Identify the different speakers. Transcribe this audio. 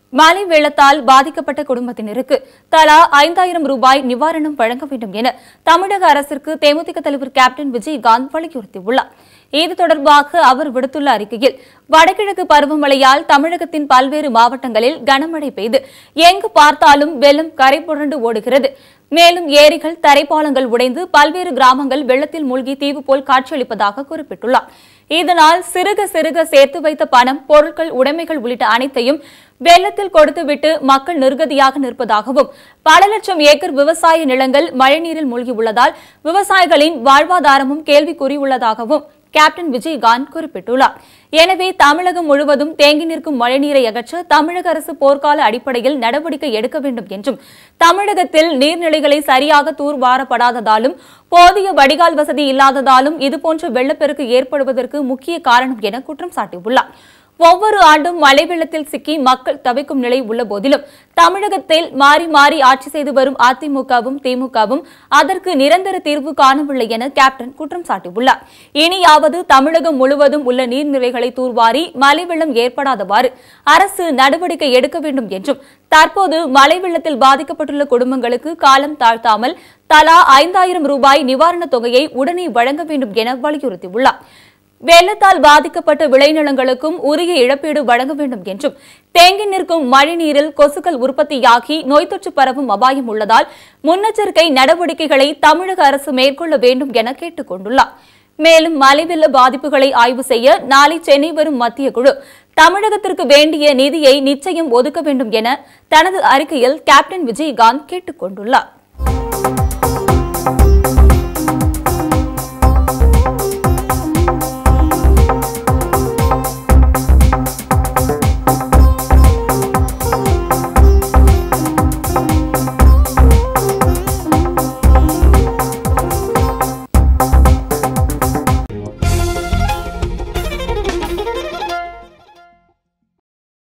Speaker 1: மழை வெள்ளத்தால் பாதிக்கப்பட்ட குடும்பத்தினருக்கு தலா ஐந்தாயிரம் ரூபாய் நிவாரணம் வழங்க வேண்டும் என தமிழக அரசிற்கு தேமுதிக தலைவர் கேப்டன் விஜயகாந்த் வலியுறுத்தியுள்ளார் இது தொடர்பாக அவர் விடுத்துள்ள அறிக்கையில் வடகிழக்கு பருவமழையால் தமிழகத்தின் பல்வேறு மாவட்டங்களில் கனமழை பெய்து எங்கு பார்த்தாலும் வெள்ளம் கரை புரண்டு ஓடுகிறது மேலும் ஏரிகள் தரைப்பாலங்கள் உடைந்து பல்வேறு கிராமங்கள் வெள்ளத்தில் மூழ்கி தீவு போல் காட்சியளிப்பதாக குறிப்பிட்டுள்ளார் இதனால் சிறுக சிறுக சேர்த்து வைத்த பணம் பொருட்கள் உடைமைகள் உள்ளிட்ட அனைத்தையும் வெள்ளத்தில் கொடுத்துவிட்டு மக்கள் நிர்கதியாக நிற்பதாகவும் பல லட்சம் ஏக்கர் விவசாய நிலங்கள் மழைநீரில் மூழ்கியுள்ளதால் விவசாயிகளின் வாழ்வாதாரமும் கேள்விக்குறியுள்ளதாகவும் கேப்டன் விஜயகாந்த் குறிப்பிட்டுள்ளார் எனவே தமிழகம் முழுவதும் தேங்கி நிற்கும் மழைநீரை அகற்ற தமிழக அரசு போர்க்கால அடிப்படையில் நடவடிக்கை எடுக்க வேண்டும் என்றும் தமிழகத்தில் நீர்நிலைகளை சரியாக தூர்வாரப்படாததாலும் போதிய வடிகால் வசதி இல்லாததாலும் இதுபோன்ற வெள்ளப்பெருக்கு ஏற்படுவதற்கு முக்கிய காரணம் என குற்றம் சாட்டியுள்ளார் ஒவ்வொரு ஆண்டும் மழை வெள்ளத்தில் சிக்கி மக்கள் தவிக்கும் நிலை உள்ள போதிலும் தமிழகத்தில் மாறி மாறி ஆட்சி செய்து வரும் அதிமுகவும் திமுகவும் அதற்கு நிரந்தர தீர்வு காணவில்லை என கேப்டன் குற்றம் சாட்டியுள்ளார் இனியாவது தமிழகம் முழுவதும் உள்ள நீர்நிலைகளை தூர்வாரி மழை வெள்ளம் ஏற்படாதவாறு அரசு நடவடிக்கை எடுக்க வேண்டும் என்றும் தற்போது மழை வெள்ளத்தில் பாதிக்கப்பட்டுள்ள குடும்பங்களுக்கு காலம் தாழ்த்தாமல் தலா ஐந்தாயிரம் ரூபாய் நிவாரணத் தொகையை உடனே வழங்க வேண்டும் என வலியுறுத்தியுள்ளார் வெள்ளத்தால் பாதிக்கப்பட்ட விளைநிலங்களுக்கும் உரிய இழப்பீடு வழங்க வேண்டும் என்றும் தேங்கி நிற்கும் மழைநீரில் கொசுக்கள் உற்பத்தியாகி நோய் தொற்று பரவும் அபாயம் உள்ளதால் முன்னெச்சரிக்கை நடவடிக்கைகளை தமிழக அரசு மேற்கொள்ள வேண்டும் என கேட்டுக் கொண்டுள்ளார் மேலும் மழை வெள்ள பாதிப்புகளை ஆய்வு செய்ய நாளை சென்னை வரும் மத்திய குழு தமிழகத்திற்கு வேண்டிய நிதியை நிச்சயம் ஒதுக்க வேண்டும் என தனது அறிக்கையில் கேப்டன் விஜயகாந்த் கேட்டுக் கொண்டுள்ளார்